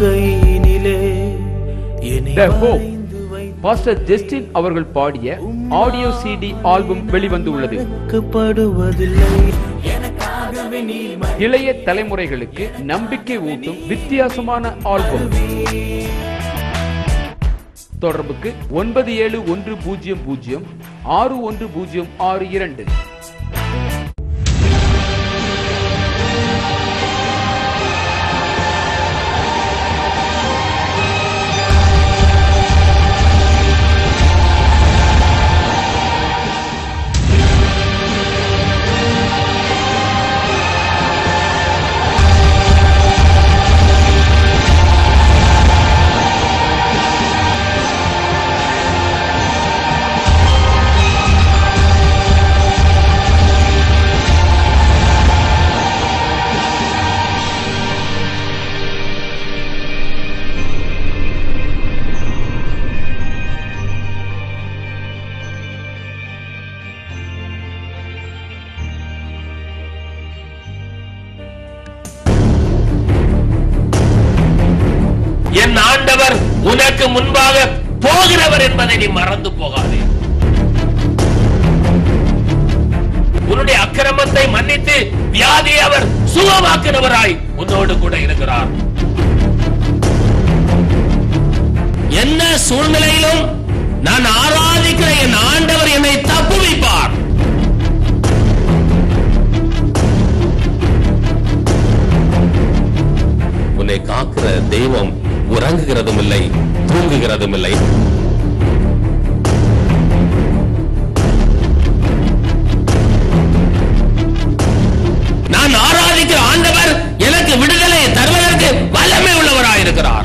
கையினிலே என்னை The Hope. வரைந்து pastor Justin அவர்கள் பாடிய ஆடியோ சிடி ஆல்பம் வெளிவந்துள்ளது வைக்கப்படுவதில்லை எனக்காகவே நீ இளைய தலைமுறைகளுக்கு நம்பிக்கை ஊட்டும் வித்தியாசமான ஆல்பம் தொடர்புக்கு ஒன்பது ஏழு ஒன்று பூஜ்ஜியம் பூஜ்ஜியம் ஆறு ஒன்று பூஜ்ஜியம் ஆறு இரண்டு என் ஆண்டவர் உனக்கு முன்பாக போகிறவர் என்பதை நீ மறந்து போகாதே உன்னுடைய அக்கிரமத்தை மன்னித்து வியாதியை அவர் சுகமாக்குறவராய் உன்னோடு கூட இருக்கிறார் என்ன சூழ்நிலையிலும் நான் ஆராதிக்கிற என் ஆண்டவர் என்னை தப்புவிப்பார் உன்னை காக்கிற தெய்வம் உறங்குகிறதும் இல்லை தூங்குகிறதும் இல்லை நான் ஆராதிக்கிற ஆண்டவர் எனக்கு விடுதலை தருவதற்கு வல்லமை உள்ளவராயிருக்கிறார்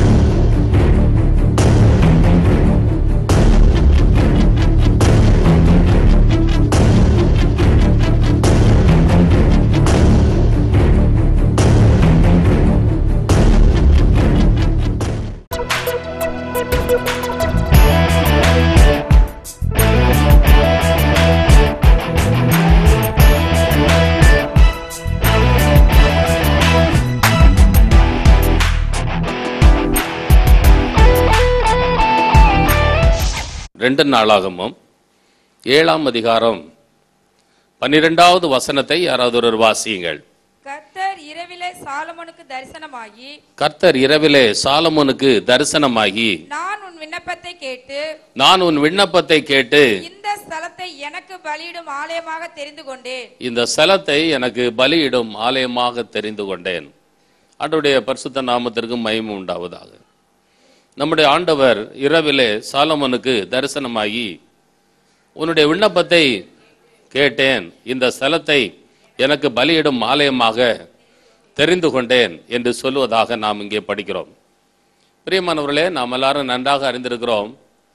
ரெண்டு நாளாகமும் ஏழாம் அதிகாரம் பன்னிரெண்டாவது வசனத்தை யாராவது ஒரு வாசியுங்கள் கர்த்தர் இரவிலே சாலமோனுக்கு தரிசனமாகி கர்த்தர் இரவிலே சாலமோனுக்கு தரிசனமாகி நான் உன் விண்ணப்பத்தை கேட்டு நான் உன் விண்ணப்பத்தை கேட்டு இந்த ஸ்தலத்தை எனக்கு பலியிடும் ஆலயமாக தெரிந்து கொண்டேன் இந்த ஸ்தலத்தை எனக்கு பலியிடும் ஆலயமாக தெரிந்து கொண்டேன் ஆண்டவருடைய பரிசுத்த நாமத்திற்கு மகிமை உண்டாவதாக நம்முடைய ஆண்டவர் இரவிலே சாலமோனுக்கு தரிசனமாகி உன்னுடைய விண்ணப்பத்தை கேட்டேன் இந்த ஸ்தலத்தை எனக்கு பலியிடும் ஆலயமாக தெரிந்து கொண்டேன் என்று சொல்லுவதாக நாம் இங்கே படிக்கிறோம் பிரியமானவர்களே நாம் எல்லாரும் நன்றாக அறிந்திருக்கிறோம்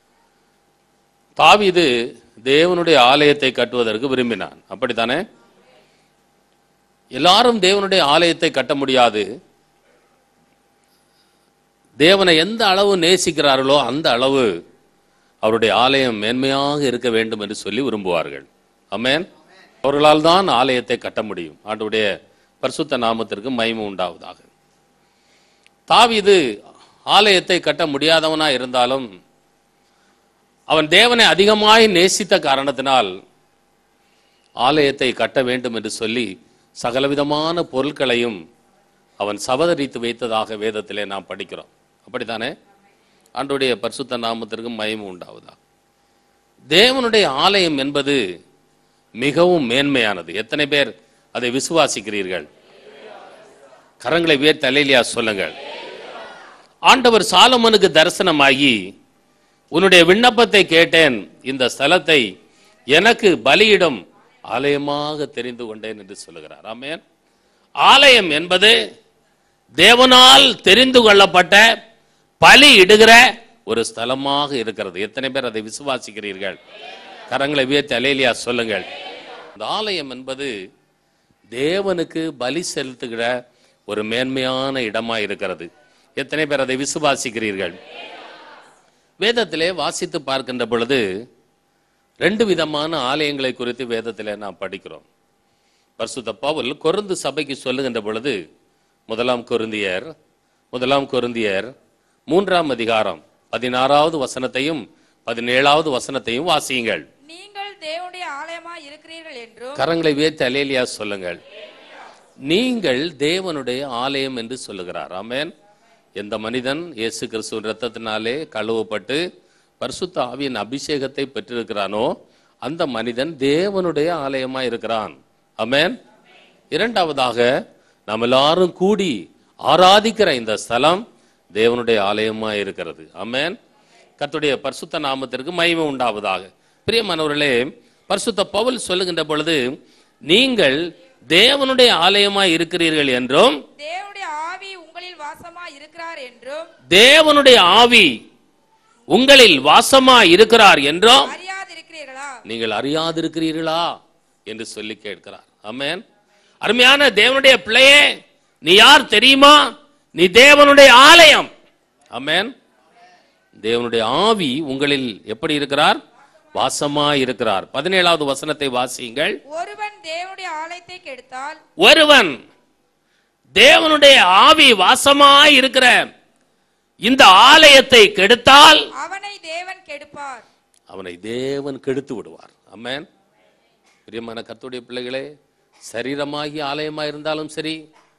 தாவீது தேவனுடைய ஆலயத்தை கட்டுவதற்கு விரும்பினான் அப்படித்தானே எல்லாரும் தேவனுடைய ஆலயத்தை கட்ட முடியாது தேவனை எந்த அளவு நேசிக்கிறார்களோ அந்த அளவு அவருடைய ஆலயம் மேன்மையாக இருக்க வேண்டும் என்று சொல்லி விரும்புவார்கள் அமேன் அவர்களால் தான் ஆலயத்தை கட்ட முடியும் ஆண்டுடைய பரிசுத்த நாமத்திற்கு மகிமை உண்டாவதாக தாவீது ஆலயத்தை கட்ட முடியாதவனா இருந்தாலும் அவன் தேவனை அதிகமாய் நேசித்த காரணத்தினால் ஆலயத்தை கட்ட வேண்டும் என்று சொல்லி சகலவிதமான பொருட்களையும் அவன் சபதரித்து வைத்ததாக வேதத்திலே நாம் படிக்கிறோம் அப்படித்தானே ஆண்டுடைய பரிசுத்த நாமத்திற்கு மயமும் உண்டாவதா தேவனுடைய ஆலயம் என்பது மிகவும் மேன்மையானது எத்தனை பேர் அதை விசுவாசிக்கிறீர்கள் கரங்களை வேர் தலையிலியா சொல்லுங்கள் ஆண்டவர் சாலமனுக்கு தரிசனமாகி உன்னுடைய விண்ணப்பத்தை கேட்டேன் இந்த ஸ்தலத்தை எனக்கு பலியிடும் ஆலயமாக தெரிந்து கொண்டேன் என்று சொல்லுகிறார் ஆமென் ஆலயம் என்பது தேவனால் தெரிந்து கொள்ளப்பட்ட பலி இடுகிற ஒரு ஸ்தலமாக இருக்கிறது எத்தனை பேர் அதை விசுவாசிக்கிறீர்கள் கரங்களை உயர்த்தி அலேலியா சொல்லுங்கள் இந்த ஆலயம் என்பது தேவனுக்கு பலி செலுத்துகிற ஒரு மேன்மையான இடமா இருக்கிறது எத்தனை பேர் அதை விசுவாசிக்கிறீர்கள் வேதத்திலே வாசித்து பார்க்கின்ற பொழுது ரெண்டு விதமான ஆலயங்களை குறித்து வேதத்திலே நாம் படிக்கிறோம் பரிசுத்த பவுல் கொருந்து சபைக்கு சொல்லுகின்ற பொழுது முதலாம் கொருந்தியர் முதலாம் கொருந்தியர் மூன்றாம் அதிகாரம் பதினாறாவது வசனத்தையும் பதினேழாவது வசனத்தையும் வாசியுங்கள் நீங்கள் தேவனுடைய ஆலயமா இருக்கிறீர்கள் என்றும் கரங்களை உயர்த்தி அலேலியா சொல்லுங்கள் நீங்கள் தேவனுடைய ஆலயம் என்று சொல்லுகிறார் ஆமென் எந்த மனிதன் இயேசு கிறிஸ்துவின் இரத்தத்தினாலே கழுவப்பட்டு பரிசுத்த ஆவியின் அபிஷேகத்தை பெற்றிருக்கிறானோ அந்த மனிதன் தேவனுடைய ஆலயமா இருக்கிறான் ஆமென் இரண்டாவதாக நாம் எல்லாரும் கூடி ஆராதிக்கிற இந்த ஸ்தலம் தேவனுடைய ஆலயமா இருக்கிறது ஆமென் கர்த்தருடைய பரிசுத்த நாமத்திற்கு மகிமை உண்டாவதாக பிரியமானவர்களே பரிசுத்த பவுல் சொல்லுகின்ற பொழுது நீங்கள் தேவனுடைய ஆலயமாய் இருக்கிறீர்கள் என்றும் தேவனுடைய ஆவி உங்களில் வாசமா இருக்கிறார் என்றும் தேவனுடைய ஆவி உங்களில் வாசமா இருக்கிறார் என்றும் அறியாதிருக்கிறீர்களா நீங்கள் அறியாதிருக்கிறீர்களா என்று சொல்லி கேட்கிறார் ஆமென் அருமையான தேவனுடைய பிள்ளையே நீ யார் தெரியுமா நீ தேவனுடைய ஆலயம் ஆமென் தேவனுடைய ஆவி உங்களில் எப்படி இருக்கிறார் வாசமா இருக்கிறார் பதினேழாவது வசனத்தை வாசியுங்கள் ஒருவன் தேவனுடைய ஆலயத்தை கெடுத்தால் ஒருவன் தேவனுடைய ஆவி வாசமாய் இருக்கிற இந்த ஆலயத்தை கெடுத்தால் அவனை தேவன் கெடுப்பார் அவனை தேவன் கெடுத்து விடுவார் அம்மேன் பிரியமான கர்த்தருடைய பிள்ளைகளே சரீரமாகி ஆலயமா இருந்தாலும் சரி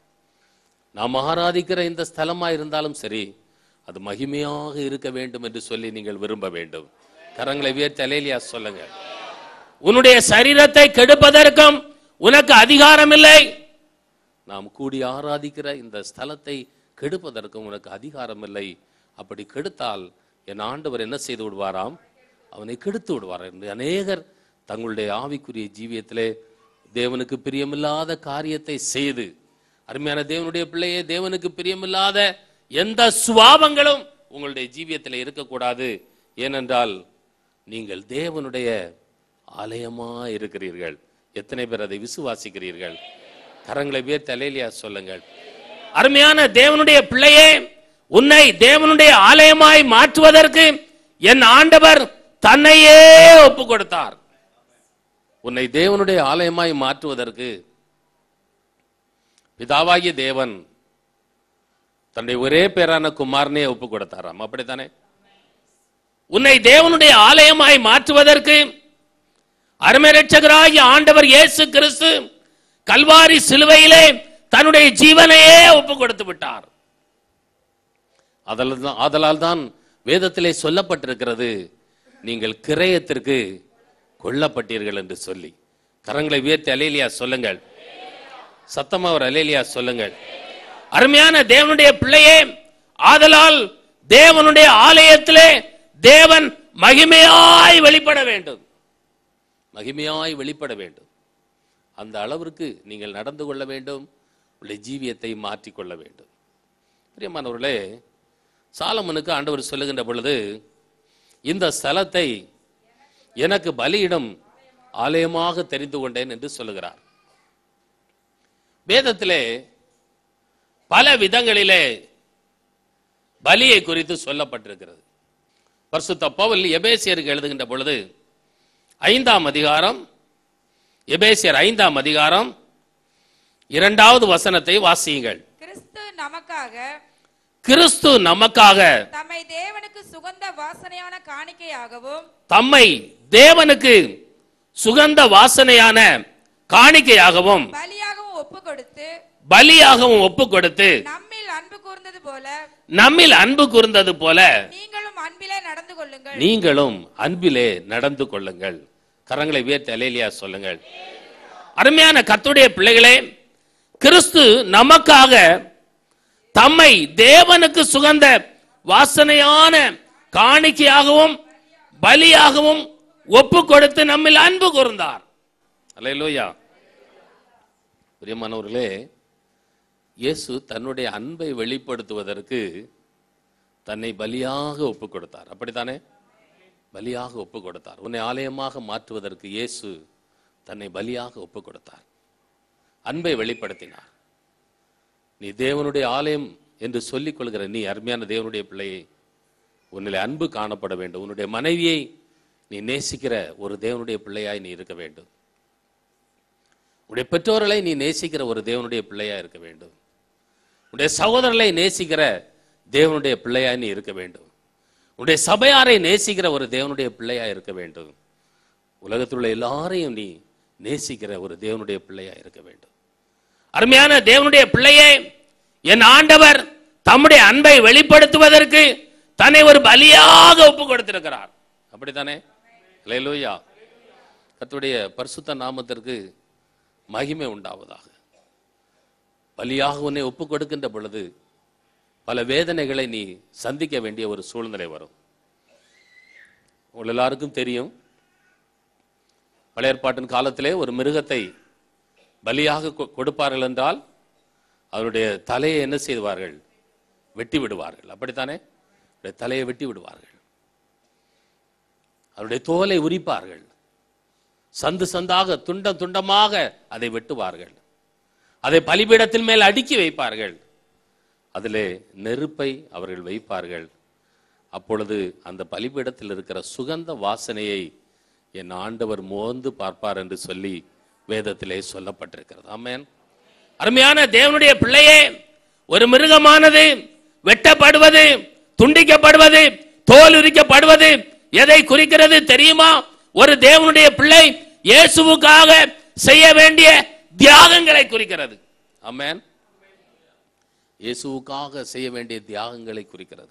நாம் ஆராதிக்கிற இந்த ஸ்தலமா இருந்தாலும் சரி அது மகிமையாக இருக்க வேண்டும் என்று சொல்லி நீங்கள் விரும்ப வேண்டும் கரங்களை உயர்த்தி அலேலியா சொல்லுங்க உன்னுடைய சரீரத்தை கெடுப்பதற்கும் உனக்கு அதிகாரம் இல்லை நாம் கூடி ஆராதிக்கிற இந்த ஸ்தலத்தை கெடுப்பதற்கும் உனக்கு அதிகாரம் இல்லை அப்படி கெடுத்தால் என் ஆண்டவர் என்ன செய்து விடுவாராம் அவனை கெடுத்து விடுவார் என்று அநேகர் தங்களுடைய ஆவிக்குரிய ஜீவியத்திலே தேவனுக்கு பிரியமில்லாத காரியத்தை செய்து அருமையான தேவனுடைய பிள்ளையே தேவனுக்கு பிரியமில்லாத எந்த சுவாபங்களும் உங்களுடைய ஜீவியத்தில் இருக்கக்கூடாது ஏனென்றால் நீங்கள் தேவனுடைய ஆலயமா இருக்கிறீர்கள் எத்தனை பேர் அதை விசுவாசிக்கிறீர்கள் கரங்களை உயர்த்தி அலேலியா சொல்லுங்கள் அருமையான தேவனுடைய பிள்ளையே உன்னை தேவனுடைய ஆலயமாய் மாற்றுவதற்கு என் ஆண்டவர் தன்னையே ஒப்பு கொடுத்தார் உன்னை தேவனுடைய ஆலயமாய் மாற்றுவதற்கு பிதாவாகிய தேவன் தன்னுடைய ஒரே பேரான குமாரனே ஒப்பு கொடுத்தாராம் அப்படித்தானே உன்னை தேவனுடைய ஆலயமாய் மாற்றுவதற்கு அருமை ரட்சகராகிய ஆண்டவர் இயேசு கிறிஸ்து கல்வாரி சிலுவையிலே தன்னுடைய ஜீவனையே ஒப்பு கொடுத்து விட்டார் அதனால் தான் ஆதலால் தான் வேதத்திலே சொல்லப்பட்டிருக்கிறது நீங்கள் கிரயத்திற்கு கொல்லப்பட்டீர்கள் என்று சொல்லி கரங்களை உயர்த்தி அலேலியா சொல்லுங்கள் சத்தமா ஒரு அலேலியா சொல்லுங்கள் அருமையான தேவனுடைய பிள்ளையே ஆதலால் தேவனுடைய ஆலயத்திலே தேவன் மகிமையாய் வெளிப்பட வேண்டும் மகிமையாய் வெளிப்பட வேண்டும் அந்த அளவிற்கு நீங்கள் நடந்து கொள்ள வேண்டும் உங்களுடைய ஜீவியத்தை மாற்றிக்கொள்ள வேண்டும் பிரியமானவர்களே சாலமனுக்கு ஆண்டவர் சொல்லுகின்ற பொழுது இந்த ஸ்தலத்தை எனக்கு பலியிடம் ஆலயமாக தெரிந்து கொண்டேன் என்று சொல்லுகிறார் வேதத்திலே பல விதங்களிலே பலியை குறித்து சொல்லப்பட்டிருக்கிறது பரிசுத்த பவுல் எபேசியருக்கு எழுதுகின்ற பொழுது ஐந்தாம் அதிகாரம் எபேசியர் ஐந்தாம் அதிகாரம் இரண்டாவது வசனத்தை வாசியுங்கள் கிறிஸ்து நமக்காக கிறிஸ்து நமக்காக தம்மை தேவனுக்கு சுகந்த வாசனையான காணிக்கையாகவும் தம்மை தேவனுக்கு சுகந்த வாசனையான காணிக்கையாகவும் பலியாகவும் ஒப்பு கொடுத்து பலியாகவும் ஒப்பு கொடுத்து நம்மில் அன்பு கூர்ந்தது போல நம்மில் அன்பு கூர்ந்தது போல நீங்களும் அன்பிலே நடந்து கொள்ளுங்கள் நீங்களும் அன்பிலே நடந்து கொள்ளுங்கள் கரங்களை உயர்த்தி அலேலியா சொல்லுங்கள் அருமையான கர்த்தருடைய பிள்ளைகளே கிறிஸ்து நமக்காக தம்மை தேவனுக்கு சுகந்த வாசனையான காணிக்கையாகவும் பலியாகவும் ஒப்பு கொடுத்து நம்மில் அன்பு கூர்ந்தார் அல்லேலூயா பிரியமானவர்களே இயேசு தன்னுடைய அன்பை வெளிப்படுத்துவதற்கு தன்னை பலியாக ஒப்பு கொடுத்தார் அப்படித்தானே பலியாக ஒப்பு கொடுத்தார் உன்னை ஆலயமாக மாற்றுவதற்கு இயேசு தன்னை பலியாக ஒப்பு கொடுத்தார் அன்பை வெளிப்படுத்தினார் நீ தேவனுடைய ஆலயம் என்று சொல்லிக் கொள்கிற நீ அருமையான தேவனுடைய பிள்ளையை உன்னிலே அன்பு காணப்பட வேண்டும் உன்னுடைய மனைவியை நீ நேசிக்கிற ஒரு தேவனுடைய பிள்ளையாய் நீ இருக்க வேண்டும் உன்னுடைய பெற்றோர்களை நீ நேசிக்கிற ஒரு தேவனுடைய பிள்ளையா இருக்க வேண்டும் உன்னுடைய சகோதரர்களை நேசிக்கிற தேவனுடைய பிள்ளையாய் நீ இருக்க வேண்டும் உன்னுடைய சபையாரை நேசிக்கிற ஒரு தேவனுடைய பிள்ளையா இருக்க வேண்டும் உலகத்தில் உள்ள எல்லாரையும் நீ நேசிக்கிற ஒரு தேவனுடைய பிள்ளையா இருக்க வேண்டும் அருமையான தேவனுடைய பிள்ளையே என் ஆண்டவர் தம்முடைய அன்பை வெளிப்படுத்துவதற்கு தன்னை ஒரு பலியாக ஒப்பு கொடுத்திருக்கிறார் அப்படித்தானே ஹalleluya கர்த்தருடைய பரிசுத்த நாமத்திற்கு மகிமை உண்டாவதாக பலியாக உன்னை ஒப்பு கொடுக்கின்ற பொழுது பல வேதனைகளை நீ சந்திக்க வேண்டிய ஒரு சூழ்நிலை வரும் உங்கள் எல்லாருக்கும் தெரியும் பழைய ஏற்பாட்டின் காலத்திலே ஒரு மிருகத்தை பலியாக கொ- கொடுப்பார்கள் என்றால் அவருடைய தலையை என்ன செய்வார்கள் வெட்டி விடுவார்கள் அப்படித்தானே அவருடைய தலையை வெட்டி விடுவார்கள் அவருடைய தோலை உரிப்பார்கள் சந்து சந்தாக துண்டம் துண்டமாக அதை வெட்டுவார்கள் அதை பலிபீடத்தின் மேல் அடுக்கி வைப்பார்கள் அதிலே நெருப்பை அவர்கள் வைப்பார்கள் அப்பொழுது அந்த பலிபீடத்தில் இருக்கிற சுகந்த வாசனையை என் ஆண்டவர் மோந்து பார்ப்பார் என்று சொல்லி வேதத்திலே சொல்லப்பட்டிருக்கிறது ஆமென் அருமையான தேவனுடைய பிள்ளையே ஒரு மிருகமானது வெட்டப்படுவது துண்டிக்கப்படுவது தோல் உரிக்கப்படுவது எதை குறிக்கிறது தெரியுமா ஒரு தேவனுடைய பிள்ளை இயேசுவுக்காக செய்ய வேண்டிய தியாகங்களை குறிக்கிறது ஆமென் இயேசுவுக்காக செய்ய வேண்டிய தியாகங்களை குறிக்கிறது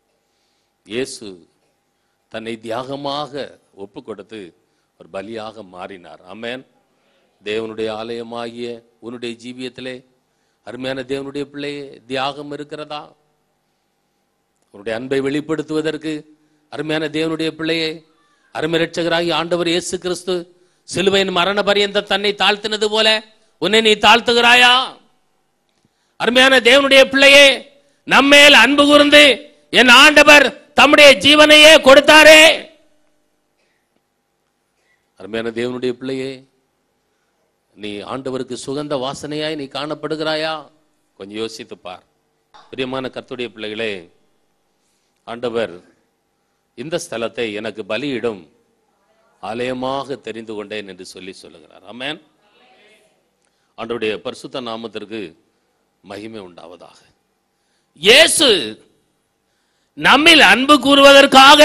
இயேசு தன்னை தியாகமாக ஒப்பு கொடுத்து ஒரு பலியாக மாறினார் ஆமென் தேவனுடைய ஆலயமாகிய உன்னுடைய ஜீவியத்திலே அருமையான தேவனுடைய பிள்ளையே தியாகம் இருக்கிறதா உன்னுடைய அன்பை வெளிப்படுத்துவதற்கு அருமையான தேவனுடைய பிள்ளையே அருமை ரட்சகராகி ஆண்டவர் இயேசு கிறிஸ்து சிலுவையின் மரண பரியந்த தன்னை தாழ்த்தினது போல உன்னை நீ தாழ்த்துகிறாயா அருமையான தேவனுடைய பிள்ளையே நம்மேல் அன்பு கூர்ந்து என் ஆண்டவர் தம்முடைய ஜீவனையே கொடுத்தாரே அருமையான தேவனுடைய பிள்ளையே நீ ஆண்டவருக்கு சுகந்த வாசனையாய் நீ காணப்படுகிறாயா கொஞ்சம் யோசித்து பார் பிரியமான கர்த்தருடைய பிள்ளைகளே ஆண்டவர் இந்த ஸ்தலத்தை எனக்கு பலியிடும் ஆலயமாக தெரிந்து கொண்டேன் என்று சொல்லி சொல்லுகிறார் ஆமென் ஆண்டவருடைய பரிசுத்த நாமத்திற்கு மகிமை உண்டாவதாக இயேசு நம்மில் அன்பு கூறுவதற்காக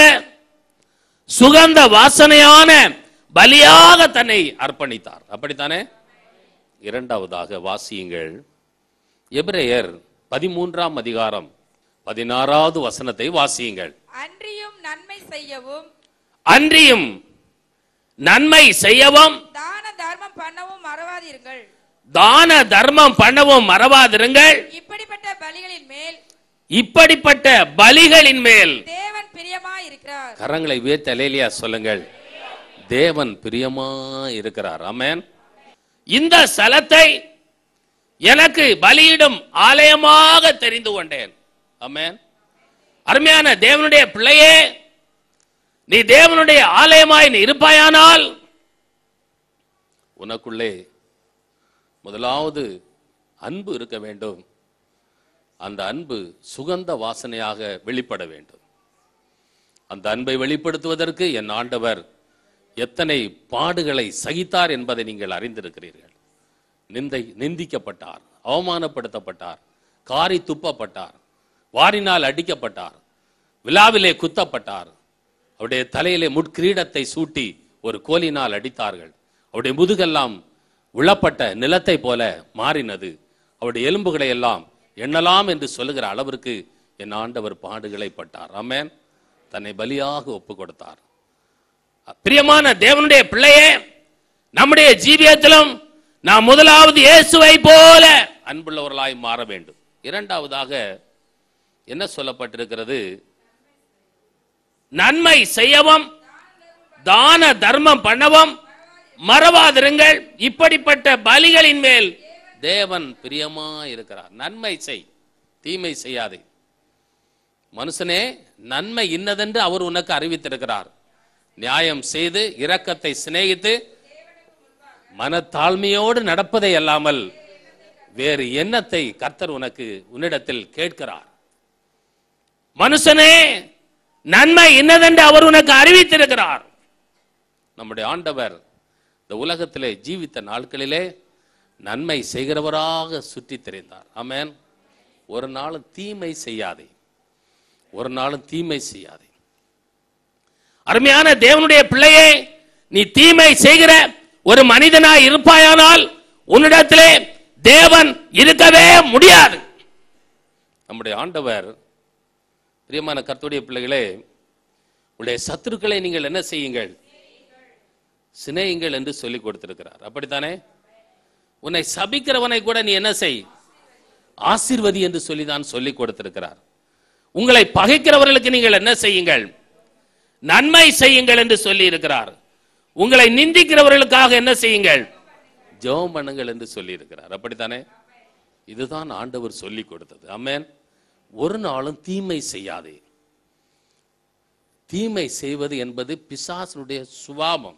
சுகந்த வாசனையான பலியாக தன்னை அர்ப்பணித்தார் அப்படித்தானே இரண்டாவதாக வாசியுங்கள் எபிரேயர் பதிமூன்றாம் அதிகாரம் பதினாறாவது வசனத்தை வாசியுங்கள் அன்றியும் நன்மை செய்யவும் அன்றியும் நன்மை செய்யவும் தான தர்மம் பண்ணவும் மறவாதீர்கள் தான தர்மம் பண்ணவும் மறவாதிருங்கள் இப்படிப்பட்ட பலிகளின் மேல் இப்படிப்பட்ட பலிகளின் மேல் தேவன் பிரியமாய் இருக்கிறார் கரங்களை உயர்த்த அலேலியா சொல்லுங்கள் தேவன் பிரியமா இருக்கிறார் ஆமென் இந்த ஸ்தலத்தை எனக்கு பலியிடும் ஆலயமாக தெரிந்து கொண்டேன் ஆமென் அருமையான தேவனுடைய பிள்ளையே நீ தேவனுடைய ஆலயமாய் நீ இருப்பாயானால் உனக்குள்ளே முதலாவது அன்பு இருக்க வேண்டும் அந்த அன்பு சுகந்த வாசனையாக வெளிப்பட வேண்டும் அந்த அன்பை வெளிப்படுத்துவதற்கு என் ஆண்டவர் எத்தனை பாடுகளை சகித்தார் என்பதை நீங்கள் அறிந்திருக்கிறீர்கள் நிந்தை நிந்திக்கப்பட்டார் அவமானப்படுத்தப்பட்டார் காரி துப்பப்பட்டார் வாரினால் அடிக்கப்பட்டார் விழாவிலே குத்தப்பட்டார் அவருடைய தலையிலே முட்கிரீடத்தை சூட்டி ஒரு கோலினால் அடித்தார்கள் அவருடைய முதுகெல்லாம் உளப்பட்ட நிலத்தை போல மாறினது அவருடைய எலும்புகளை எல்லாம் எண்ணலாம் என்று சொல்லுகிற அளவிற்கு என் ஆண்டவர் பாடுகளை பட்டார் ஆமென் தன்னை பலியாக ஒப்பு கொடுத்தார் பிரியமான தேவனுடைய பிள்ளையே நம்முடைய ஜீவியத்திலும் நாம் முதலாவது இயேசுவை போல அன்புள்ளவர்களாய் மாற வேண்டும் இரண்டாவதாக என்ன சொல்லப்பட்டிருக்கிறது நன்மை செய்யவும் தான தர்மம் பண்ணவும் மறவாதிருங்கள் இப்படிப்பட்ட பலிகளின் மேல் தேவன் பிரியமா இருக்கிறார் நன்மை செய் தீமை செய்யாதே மனுஷனே நன்மை இன்னதென்று அவர் உனக்கு அறிவித்திருக்கிறார் நியாயம் செய்து இரக்கத்தை சிநேகித்து மனத்தாழ்மையோடு நடப்பதை அல்லாமல் வேறு எண்ணத்தை கர்த்தர் உனக்கு உன்னிடத்தில் கேட்கிறார் மனுஷனே நன்மை இன்னதென்று அவர் உனக்கு அறிவித்திருக்கிறார் நம்முடைய ஆண்டவர் இந்த உலகத்திலே ஜீவித்த நாட்களிலே நன்மை செய்கிறவராக சுற்றி திரிந்தார் ஆமென் ஒரு நாளும் தீமை செய்யாதே ஒரு நாளும் தீமை செய்யாதே அருமையான தேவனுடைய பிள்ளையே நீ தீமை செய்கிற ஒரு மனிதனாய் இருப்பாயானால் உன்னிடத்திலே தேவன் இருக்கவே முடியாது நம்முடைய ஆண்டவர் பிரியமான கர்த்தருடைய பிள்ளைகளே உடைய சத்துருக்களை நீங்கள் என்ன செய்யுங்கள் சிநேயுங்கள் என்று சொல்லி கொடுத்திருக்கிறார் அப்படித்தானே உன்னை சபிக்கிறவனை கூட நீ என்ன செய் ஆசீர்வதி என்று சொல்லி தான் சொல்லி கொடுத்திருக்கிறார் உங்களை பகைக்கிறவர்களுக்கு நீங்கள் என்ன செய்யுங்கள் நன்மை செய்யுங்கள் என்று சொல்லி இருக்கிறார் உங்களை நிந்திக்கிறவர்களுக்காக என்ன செய்யுங்கள் ஜெபம் பண்ணுங்கள் என்று சொல்லி இருக்கிறார் அப்படித்தானே இதுதான் ஆண்டவர் சொல்லி கொடுத்தது அம்மேன் ஒரு நாளும் தீமை செய்யாதே தீமை செய்வது என்பது பிசாசனுடைய சுபாவம்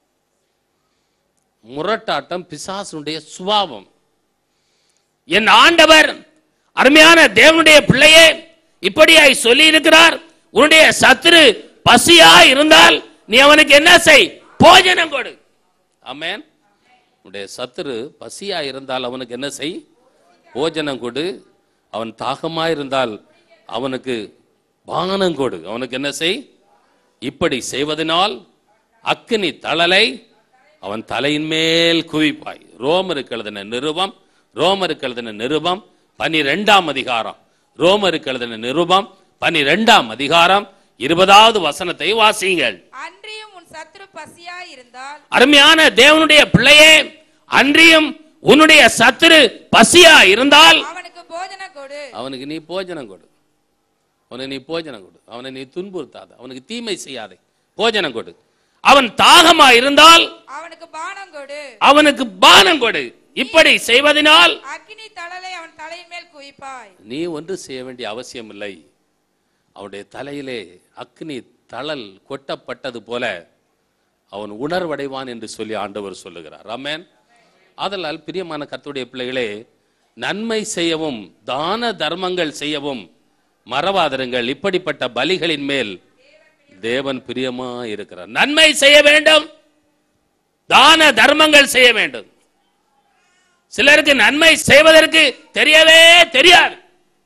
முரட்டாட்டம் பிசாசனுடைய சுபாவம் என் ஆண்டவர் அருமையான தேவனுடைய பிள்ளையே இப்படியாய் சொல்லி இருக்கிறார் உன்னுடைய சத்துரு பசியா இருந்தால் நீ அவனுக்கு என்ன செய் போஜனம் கொடு ஆமென் உன்னுடைய சத்துரு பசியா இருந்தால் அவனுக்கு என்ன செய் போஜனம் கொடு அவன் தாகமா இருந்தால் அவனுக்கு பானம் கொடு அவனுக்கு என்ன செய் இப்படி செய்வதனால் அக்கினி தழலை அவன் தலையின் மேல் குவிப்பாய் ரோமருக்கு எழுதின நிருபம் ரோமருக்கு எழுதின நிருபம் பனிரெண்டாம் அதிகாரம் ரோமருக்கு எழுதின நிருபம் பனிரெண்டாம் அதிகாரம் இருபதாவது வசனத்தை வாசியுங்கள் அன்றியும் உன் சத்துரு பசியா இருந்தால் அருமையான தேவனுடைய பிள்ளையே அன்றியும் உன்னுடைய சத்துரு பசியா இருந்தால் அவனுக்கு போஜனம் கொடு அவனுக்கு நீ போஜனம் கொடு அவனுக்கு நீ போஜனம் கொடு அவனை நீ துன்புறுத்தாத அவனுக்கு தீமை செய்யாதே போஜனம் கொடு அவன் தாகமா இருந்தால் அவனுக்கு பானம் கொடு அவனுக்கு பானம் கொடு இப்படி செய்வதனால் அக்கினி தழலை அவன் தலையின் மேல் குவிப்பாய் நீ ஒன்று செய்ய வேண்டிய அவசியம் இல்லை அவனுடைய தலையிலே அக்னி தழல் கொட்டப்பட்டது போல அவன் உணர்வடைவான் என்று சொல்லி ஆண்டவர் சொல்லுகிறார் ஆமென் ஆதலால் பிரியமான கர்த்தருடைய பிள்ளைகளே நன்மை செய்யவும் தான தர்மங்கள் செய்யவும் மறவாதிருங்கள் இப்படிப்பட்ட பலிகளின் மேல் தேவன் பிரியமா இருக்கிறார் நன்மை செய்ய வேண்டும் தான தர்மங்கள் செய்ய வேண்டும் சிலருக்கு நன்மை செய்வதற்கு தெரியவே தெரியாது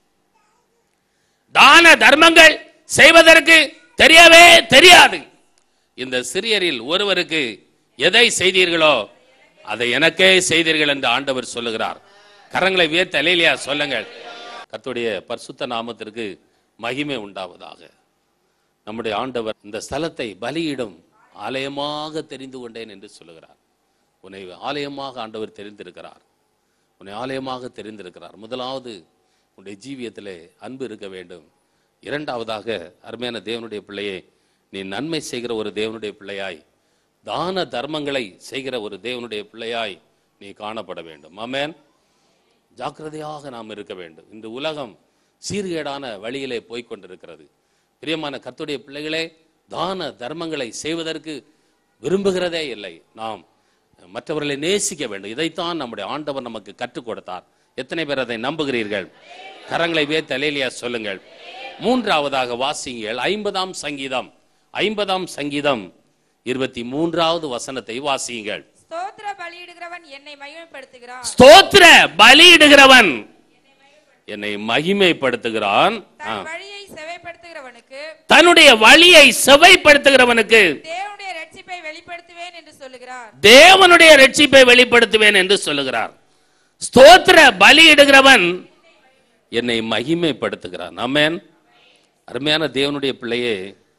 தான தர்மங்கள் செய்வதற்கு தெரியவே தெரியாது இந்த சிறியரில் ஒருவருக்கு எதை செய்தீர்களோ அதை எனக்கே செய்தீர்கள் என்று ஆண்டவர் சொல்லுகிறார் கரங்களை உயர்த்த அலையிலையா சொல்லுங்கள் கர்த்தருடைய பரிசுத்த நாமத்திற்கு மகிமை உண்டாவதாக நம்முடைய ஆண்டவர் இந்த ஸ்தலத்தை பலியிடும் ஆலயமாக தெரிந்து கொண்டேன் என்று சொல்லுகிறார் உன்னை ஆலயமாக ஆண்டவர் தெரிந்திருக்கிறார் உன்னை ஆலயமாக தெரிந்திருக்கிறார் முதலாவது உன்னுடைய ஜீவியத்திலே அன்பு இருக்க வேண்டும் இரண்டாவதாக அருமையான தேவனுடைய பிள்ளையே நீ நன்மை செய்கிற ஒரு தேவனுடைய பிள்ளையாய் தான தர்மங்களை செய்கிற ஒரு தேவனுடைய பிள்ளையாய் நீ காணப்பட வேண்டும் ஆமென் ஜாக்கிரதையாக நாம் இருக்க வேண்டும் இந்த உலகம் சீர்கேடான வழியிலே போய்க் கொண்டிருக்கிறது பிரியமான கர்த்தருடைய பிள்ளைகளே தான தர்மங்களை செய்வதற்கு விரும்புகிறதே இல்லை நாம் மற்றவர்களை நேசிக்க வேண்டும் இதைத்தான் நம்முடைய ஆண்டவர் நமக்கு கற்றுக் கொடுத்தார் எத்தனை பேர் அதை நம்புகிறீர்கள் கரங்களை வே தலையிலியா சொல்லுங்கள் மூன்றாவதாக வாசிங்கள் ஐம்பதாம் சங்கீதம் ஐம்பதாம் சங்கீதம் இருபத்தி மூன்றாவது வசனத்தை வாசியுங்கள் ஸ்தோத்திர பலியிடுகிறவன் என்னை மகிமைப்படுத்துகிறான் ஸ்தோத்திர பலியிடுகிறவன் என்னை மகிமைப்படுத்துகிறான் ஆ. தன் வழியை செவைப்படுத்துகிறவனுக்கு தன்னுடைய வழியை செவைப்படுத்துகிறவனுக்கு தேவனுடைய ரட்சிப்பை வெளிப்படுத்துவேன் என்று சொல்லுகிறார் தேவனுடைய ரட்சிப்பை வெளிப்படுத்துவேன் என்று சொல்லுகிறார் ஸ்தோத்திர பலியிடுகிறவன் என்னை மகிமைப்படுத்துகிறான் ஆமென் அருமையான தேவனுடைய பிள்ளையே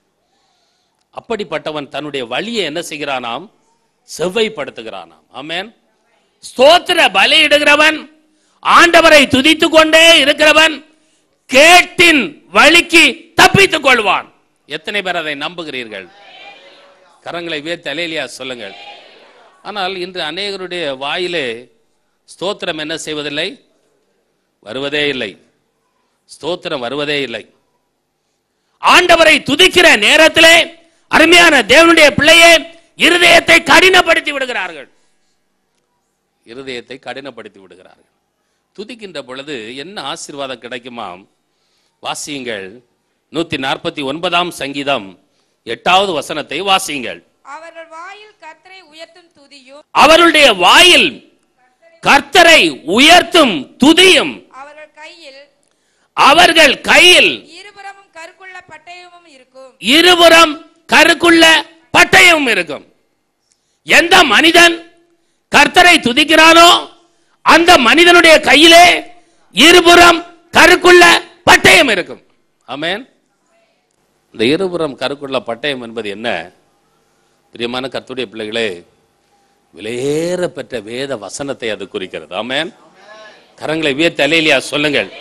அப்படிப்பட்டவன் தன்னுடைய வழியை என்ன செய்கிறானாம் செவ்வைப்படுத்துகிறானாம் ஆமென் ஸ்தோத்திர பலியிடுகிறவன் ஆண்டவரை துதித்துக் கொண்டே இருக்கிறவன் கேட்டின் வழிக்கு தப்பித்துக் கொள்வான் எத்தனை பேர் அதை நம்புகிறீர்கள் கரங்களை உயர்த்தி அலேலியா சொல்லுங்கள் ஆனால் இன்று அநேகருடைய வாயிலே ஸ்தோத்திரம் என்ன செய்வதில்லை வருவதே இல்லை ஸ்தோத்திரம் வருவதே இல்லை ஆண்டவரை துதிக்கிற நேரத்திலே அருமையான தேவனுடைய பிள்ளையே இருதயத்தை கடினப்படுத்தி விடுகிறார்கள் இருதயத்தை கடினப்படுத்தி விடுகிறார்கள் துதிக்கின்ற பொழுது என்ன ஆசீர்வாதம் கிடைக்குமாம் வாசியுங்கள் நூத்தி நாற்பத்தி ஒன்பதாம் சங்கீதம் எட்டாவது வசனத்தை வாசியுங்கள் அவர்கள் வாயில் கர்த்தரை உயர்த்தும் துதியும் அவருடைய வாயில் கர்த்தரை உயர்த்தும் துதியும் அவர்கள் கையில் அவர்கள் கையில் இருபுறமும் கருக்குள்ள பட்டயமும் இருக்கும் இருபுறம் கருக்குள்ள பட்டயம் இருக்கும் எந்த மனிதன் கர்த்தரை துதிக்கிறானோ அந்த மனிதனுடைய கையிலே இருபுறம் கருக்குள்ள பட்டயம் இருக்கும் ஆமென் இந்த இருபுறம் கருக்குள்ள பட்டயம் என்பது என்ன பிரியமான கர்த்தருடைய பிள்ளைகளே விலையேற பெற்ற வேத வசனத்தை அது குறிக்கிறது ஆமென் கரங்களை உயர்த்தி அலையிலியா சொல்லுங்கள்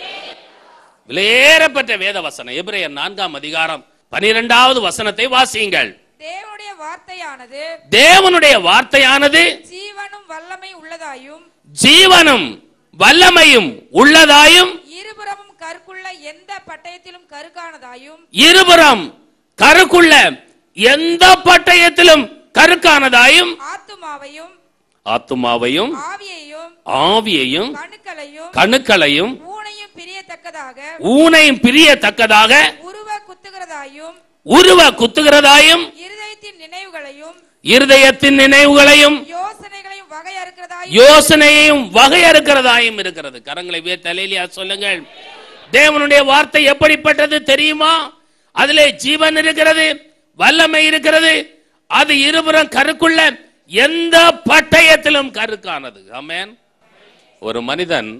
விலையேற பெற்ற வேத வசனம் எபிரேயர் நான்காம் அதிகாரம் பனிரெண்டாவது வசனத்தை வாசியுங்கள் தேவனுடைய வார்த்தையானது தேவனுடைய வார்த்தையானது ஜீவனும் வல்லமை உள்ளதாயும் ஜீவனும் வல்லமையும் உள்ளதாயும் இருபுறமும் கருக்குள்ள எந்த பட்டயத்திலும் கருக்கானதாயும் இருபுறம் கருக்குள்ள எந்த பட்டயத்திலும் கருக்கானதாயும் ஆத்துமாவையும் ஆத்துமாவையும் ஆவியையும் ஆவியையும் கணுக்களையும் கணுக்களையும் ஊனையும் பிரியத்தக்கதாக ஊனையும் பிரியத்தக்கதாக உருவ குத்துகிறதாயும் உருவ குத்துகிறதாயும் இருதயத்தின் நினைவுகளையும் இருதயத்தின் நினைவுகளையும் யோசனைகளையும் வகை அறுக்கிறதாயும் யோசனையையும் வகையறுக்கிறதாயும் இருக்கிறது கரங்களை வே தலையிலியா சொல்லுங்கள் தேவனுடைய வார்த்தை எப்படிப்பட்டது தெரியுமா அதிலே ஜீவன் இருக்கிறது வல்லமை இருக்கிறது அது இருபுறம் கருக்குள்ள எந்த பட்டயத்திலும் கருக்கானது ஆமென் ஒரு மனிதன்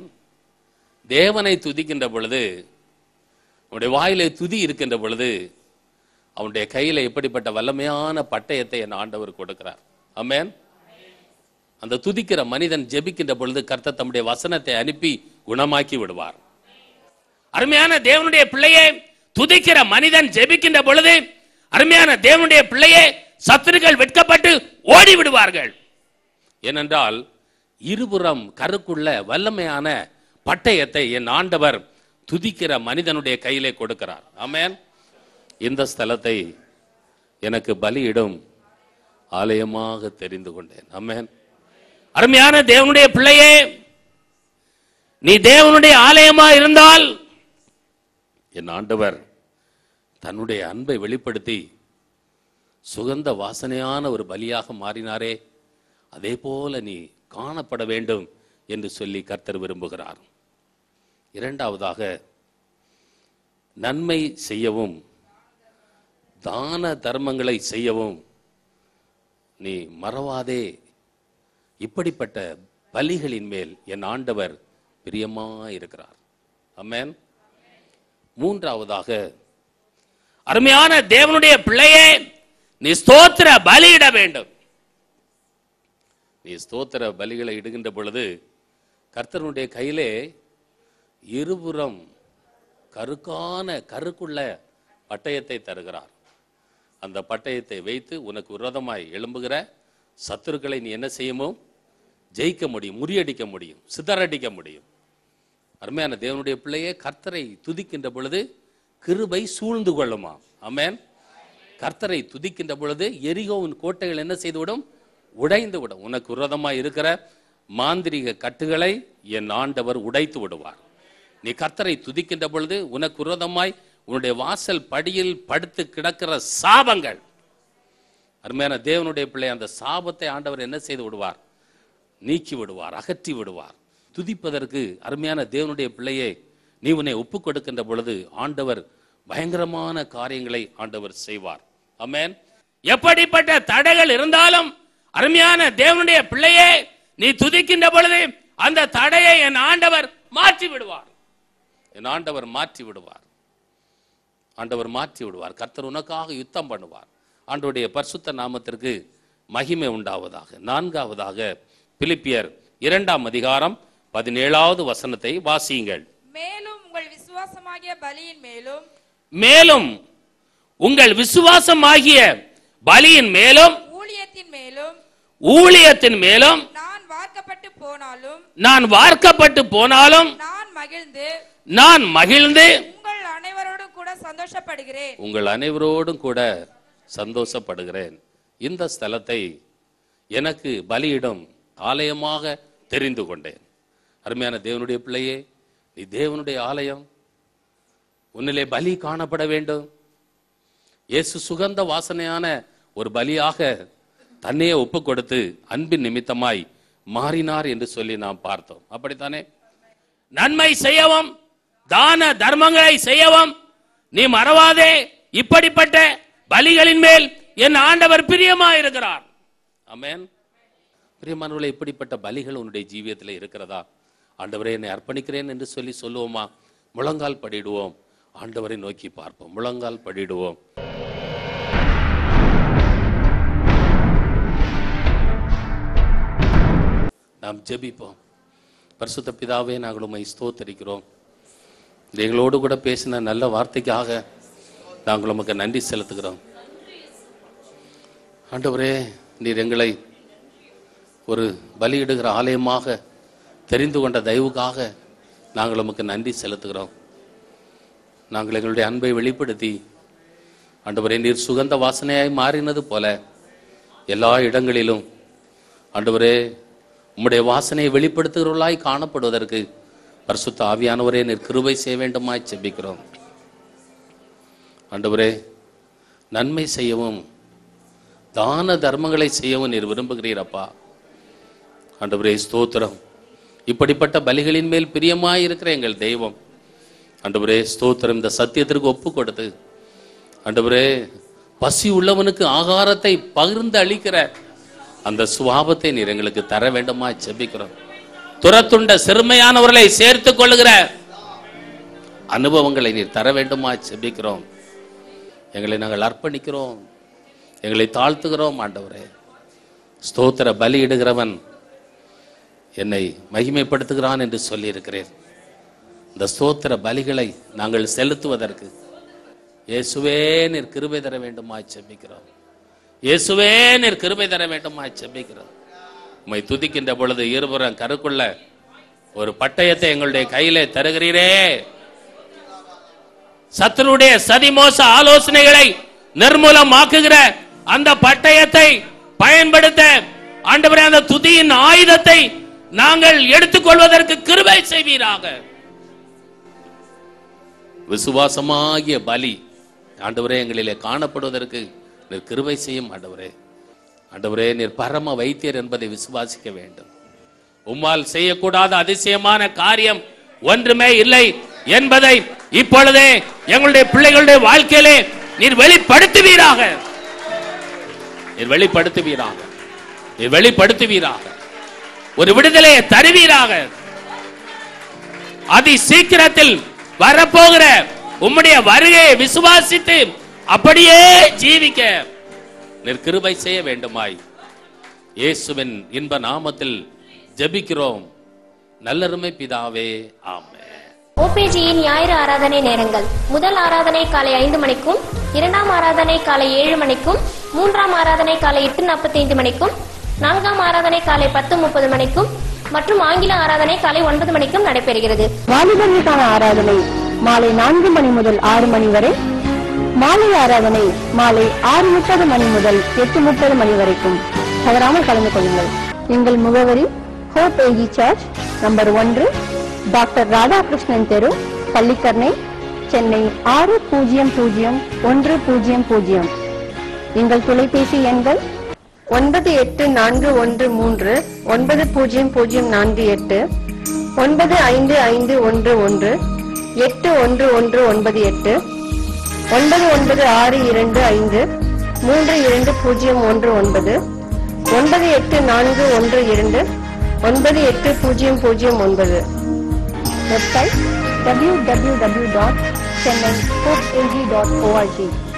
தேவனை துதிக்கின்ற பொழுது அவனுடைய வாயிலே துதி இருக்கின்ற பொழுது அவனுடைய கையில எப்படிப்பட்ட வல்லமையான பட்டயத்தை என் ஆண்டவர் கொடுக்கிறார் ஆமென் அந்த துதிக்கிற மனிதன் ஜெபிக்கின்ற பொழுது கர்த்தர் தம்முடைய வசனத்தை அனுப்பி குணமாக்கி விடுவார் அருமையான தேவனுடைய பிள்ளையே துதிக்கிற மனிதன் ஜெபிக்கின்ற பொழுது அருமையான தேவனுடைய பிள்ளையே சத்துருக்கள் வெட்கப்பட்டு ஓடி விடுவார்கள் ஏனென்றால் இருபுறம் கருக்குள்ள வல்லமையான பட்டயத்தை என் ஆண்டவர் துதிக்கிற மனிதனுடைய கையிலே கொடுக்கிறார் ஆமென் இந்த ஸ்தலத்தை எனக்கு பலியிடும் ஆலயமாக தெரிந்து கொண்டேன் ஆமென் அருமையான தேவனுடைய பிள்ளையே நீ தேவனுடைய ஆலயமா இருந்தால் என் ஆண்டவர் தன்னுடைய அன்பை வெளிப்படுத்தி சுகந்த வாசனையான ஒரு பலியாக மாறினாரே அதே போல நீ காணப்பட வேண்டும் என்று சொல்லி கர்த்தர் விரும்புகிறார் இரண்டாவதாக நன்மை செய்யவும் தான தர்மங்களை செய்யவும் நீ மறவாதே இப்படிப்பட்ட பலிகளின் மேல் என் ஆண்டவர் பிரியமா இருக்கிறார் அமேன் மூன்றாவதாக அருமையான தேவனுடைய பிள்ளையே நீ ஸ்தோத்திர பலியிட வேண்டும் நீ ஸ்தோத்திர பலிகளை இடுகின்ற பொழுது கர்த்தருடைய கையிலே இருபுறம் கருக்கான கருக்குள்ள பட்டயத்தை தருகிறார் அந்த பட்டயத்தை வைத்து உனக்கு விரோதமாய் எழும்புகிற சத்துருக்களை நீ என்ன செய்யுமோ ஜெயிக்க முடியும் முறியடிக்க முடியும் சிதறடிக்க முடியும் அருமையான தேவனுடைய பிள்ளையே கர்த்தரை துதிக்கின்ற பொழுது கிருபை சூழ்ந்து கொள்ளுமா ஆமென் கர்த்தரை துதிக்கின்ற பொழுது எரிகோவின் கோட்டைகள் என்ன செய்துவிடும் உடைந்து விடும் உனக்கு விரோதமாய் இருக்கிற மாந்திரிக கட்டுகளை என் ஆண்டவர் உடைத்து விடுவார் நீ கர்த்தரை துதிக்கின்ற பொழுது உனக்கு விரோதமாய் உன்னுடைய வாசல் படியில் படுத்து கிடக்கிற சாபங்கள் அருமையான தேவனுடைய பிள்ளை அந்த சாபத்தை ஆண்டவர் என்ன செய்து விடுவார் நீக்கி விடுவார் அகற்றி விடுவார் துதிப்பதற்கு அருமையான தேவனுடைய பிள்ளையே நீ உன்னை ஒப்பு கொடுக்கின்ற பொழுது ஆண்டவர் பயங்கரமான காரியங்களை ஆண்டவர் செய்வார் ஆமென் எப்படிப்பட்ட தடைகள் இருந்தாலும் அருமையான தேவனுடைய பிள்ளையே நீ துதிக்கின்ற பொழுது அந்த தடையை என் ஆண்டவர் மாற்றி விடுவார் என் ஆண்டவர் மாற்றி விடுவார் ஆண்டவர் மாற்றி விடுவார் கர்த்தர் உனக்காக யுத்தம் பண்ணுவார் ஆண்டவருடைய பரிசுத்த நாமத்திற்கு மகிமை உண்டாவதாக நான்காவதாக பிலிப்பியர் இரண்டாம் அதிகாரம் பதினேழாவது வசனத்தை வாசியுங்கள் மேலும் உங்கள் விசுவாசமாகிய பலியின் மேலும் மேலும் உங்கள் விசுவாசமாகிய பலியின் மேலும் ஊழியத்தின் மேலும் ஊழியத்தின் மேலும் நான் வார்க்கப்பட்டு போனாலும் நான் வார்க்கப்பட்டு போனாலும் நான் மகிழ்ந்து நான் மகிழ்ந்து உங்கள் அனைவரோடும் கூட சந்தோஷப்படுகிறேன் உங்கள் அனைவரோடும் கூட சந்தோஷப்படுகிறேன் இந்த ஸ்தலத்தை எனக்கு பலியிடும் ஆலயமாக தெரிந்து கொண்டேன் அருமையான தேவனுடைய பிள்ளையே நீ தேவனுடைய ஆலயம் உன்னிலே பலி காணப்பட வேண்டும் இயேசு சுகந்த வாசனையான ஒரு பலியாக தன்னையே ஒப்பு கொடுத்து அன்பின் நிமித்தமாய் மாறினார் என்று சொல்லி நாம் பார்த்தோம் அப்படித்தானே நன்மை செய்யவும் தான தர்மங்களை செய்யவும் நீ மறவாதே இப்படிப்பட்ட பலிகளின் மேல் என் ஆண்டவர் பிரியமா இருக்கிறார் ஆமென் பிரியமானவர்களே இப்படிப்பட்ட பலிகள் உன்னுடைய ஜீவியத்தில் இருக்கிறதா ஆண்டவரே என்னை அர்ப்பணிக்கிறேன் என்று சொல்லி சொல்லுவோமா முழங்கால் படிடுவோம் ஆண்டவரை நோக்கி பார்ப்போம் முழங்கால் படிடுவோம் நாம் ஜெபிப்போம் பரிசுத்த பிதாவே நாங்கள் உம்மை ஸ்தோத்தரிக்கிறோம் இந்த எங்களோடு கூட பேசின நல்ல வார்த்தைக்காக நாங்கள் உமக்கு நன்றி செலுத்துகிறோம் ஆண்டவரே நீர் எங்களை ஒரு பலியிடுகிற ஆலயமாக தெரிந்து கொண்ட தயவுக்காக நாங்கள் உமக்கு நன்றி செலுத்துகிறோம் நாங்கள் எங்களுடைய அன்பை வெளிப்படுத்தி ஆண்டவரே நீர் சுகந்த வாசனையாய் மாறினது போல எல்லா இடங்களிலும் ஆண்டவரே உம்முடைய வாசனையை வெளிப்படுத்துகிறவர்களாய் காணப்படுவதற்கு பரிசுத்த ஆவியானவரே நீர் கிருபை செய்ய வேண்டுமாய் செபிக்கிறோம் ஆண்டவரே நன்மை செய்யவும் தான தர்மங்களை செய்யவும் நீர் விரும்புகிறீரப்பா ஆண்டவரே ஸ்தோத்திரம் இப்படிப்பட்ட பலிகளின் மேல் பிரியமாய் இருக்கிற எங்கள் தெய்வம் ஆண்டவரே ஸ்தோத்திரம் இந்த சத்தியத்திற்கு ஒப்பு கொடுத்து ஆண்டவரே பசி உள்ளவனுக்கு ஆகாரத்தை பகிர்ந்து அளிக்கிற அந்த சுவாபத்தை நீர் எங்களுக்கு தர வேண்டுமா செபிக்கிறோம் துரத்துண்ட சிறுமையானவர்களை சேர்த்துக் கொள்ளுகிற அனுபவங்களை நீர் தர வேண்டுமா செபிக்கிறோம் எங்களை நாங்கள் அர்ப்பணிக்கிறோம் எங்களை தாழ்த்துகிறோம் ஆண்டவரே ஸ்தோத்திர பலியிடுகிறவன் என்னை மகிமைப்படுத்துகிறான் என்று சொல்லியிருக்கிறேன் இந்த ஸ்தோத்திர பலிகளை நாங்கள் செலுத்துவதற்கு இயேசுவே நீர் கிருபை தர வேண்டுமாய் செபிக்கிறோம் இயேசுவே நீர் கிருபை தர வேண்டுமாய் செபிக்கிறோம் உம்மை துதிக்கின்ற பொழுது இருபுறம் கருக்குள்ள ஒரு பட்டயத்தை எங்களுடைய கையிலே தருகிறீரே சத்துருடைய சதிமோச ஆலோசனைகளை நிர்மூலமாக்குகிற அந்த பட்டயத்தை பயன்படுத்த ஆண்டவரே அந்த துதியின் ஆயுதத்தை நாங்கள் எடுத்துக்கொள்வதற்கு கிருபை செய்வீராக விசுவாசமாகிய பலி ஆண்டவரே எங்களிலே காணப்படுவதற்கு நீர் கிருபை செய்யும் ஆண்டவரே ஆண்டவரே நீர் பரம வைத்தியர் என்பதை விசுவாசிக்க வேண்டும் உம்மால் செய்யக்கூடாத அதிசயமான காரியம் ஒன்றுமே இல்லை என்பதை இப்பொழுதே எங்களுடைய பிள்ளைகளுடைய வாழ்க்கையிலே நீர் வெளிப்படுத்துவீராக நீர் வெளிப்படுத்துவீராக நீர் வெளிப்படுத்துவீராக ஒரு விடுதலையை தருவீராக அதி சீக்கிரத்தில் வரப்போகிற உம்முடைய வருகையை விசுவாசித்து அப்படியே ஜீவிக்க நீர் கிருபை செய்ய வேண்டுமாய் இயேசுவின் இன்ப நாமத்தில் ஜெபிக்கிறோம் நல்லருமை பிதாவே ஆமென் ஓபிஜியின் ஞாயிறு ஆராதனை நேரங்கள் முதல் ஆராதனை காலை ஐந்து மணிக்கும் இரண்டாம் ஆராதனை காலை ஏழு மணிக்கும் மூன்றாம் ஆராதனை காலை எட்டு நாற்பத்தைந்து மணிக்கும் நான்காம் ஆராதனை காலை பத்து முப்பது மணிக்கும் மற்றும் ஆங்கில ஆராதனை காலை ஒன்பது மணிக்கும் நடைபெறுகிறது வாலிபர்களுக்கான ஆராதனை மாலை நான்கு மணி முதல் ஆறு மணி வரை மாலை ஆராதனை மாலை ஆறு முப்பது மணி முதல் எட்டு முப்பது மணி வரைக்கும் தவறாமல் கலந்து கொள்ளுங்கள் எங்கள் முகவரி ஹோப் ஏஜி சர்ச் நம்பர் ஒன்று டாக்டர் ராதாகிருஷ்ணன் தெரு பள்ளிக்கரணை சென்னை ஆறு பூஜ்ஜியம் பூஜ்ஜியம் ஒன்று பூஜ்ஜியம் பூஜ்ஜியம் எங்கள் தொலைபேசி எண்கள் ஒன்பது எட்டு நான்கு ஒன்று மூன்று ஒன்பது பூஜ்ஜியம் பூஜ்ஜியம் நான்கு எட்டு ஒன்பது ஐந்து ஐந்து ஒன்று ஒன்று எட்டு ஒன்று ஒன்று ஒன்பது எட்டு ஒன்பது ஒன்பது ஆறு இரண்டு ஐந்து மூன்று இரண்டு பூஜ்ஜியம் ஒன்று ஒன்பது ஒன்பது எட்டு நான்கு ஒன்று இரண்டு ஒன்பது எட்டு பூஜ்ஜியம் பூஜ்ஜியம் ஒன்பது website www.chennai dot dot O R G